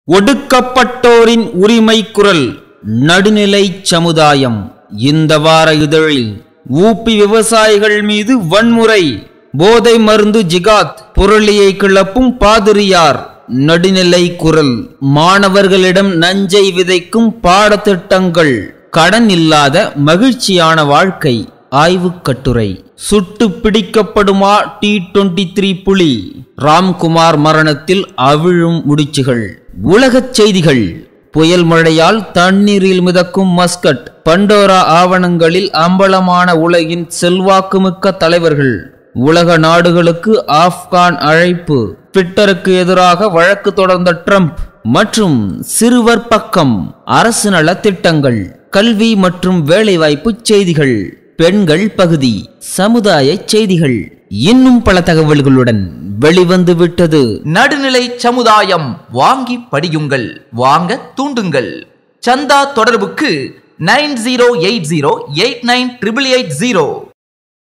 ஒடுக்கப்பட்டோரின் உரிமை குரல் நடுநிலை சமுதாயம் இந்த வார இதழில் ஊப்பி விவசாயிகள் மீது வன்முறை போதை மருந்து ஜிகாத் புரளியை கிளப்பும் பாதிரியார் நடுநிலை குரல் மாணவர்களிடம் நஞ்சை விதைக்கும் பாடத்திட்டங்கள் கடன் இல்லாத மகிழ்ச்சியான வாழ்க்கை ஆய்வுக் கட்டுரை சுட்டு பிடிக்கப்படுமா டி டுவெண்டி த்ரீ புலி ராம்குமார் மரணத்தில் அவிழும் முடிச்சுகள் உலகச் செய்திகள் புயல் மழையால் தண்ணீரில் மிதக்கும் மஸ்கட் பண்டோரா ஆவணங்களில் அம்பலமான உலகின் செல்வாக்குமிக்க தலைவர்கள் உலக நாடுகளுக்கு ஆப்கான் அழைப்பு ட்விட்டருக்கு எதிராக வழக்கு தொடர்ந்த ட்ரம்ப் மற்றும் சிறுவர் பக்கம் அரசு நல திட்டங்கள் கல்வி மற்றும் வேலைவாய்ப்பு செய்திகள் பெண்கள் பகுதி சமுதாய செய்திகள் இன்னும் பல தகவல்களுடன் வெளிவந்து விட்டது நடுநிலை சமுதாயம் வாங்கி படியுங்கள் வாங்க தூண்டுங்கள் சந்தா தொடர்புக்கு nine zero eight zero eight nine triple eight zero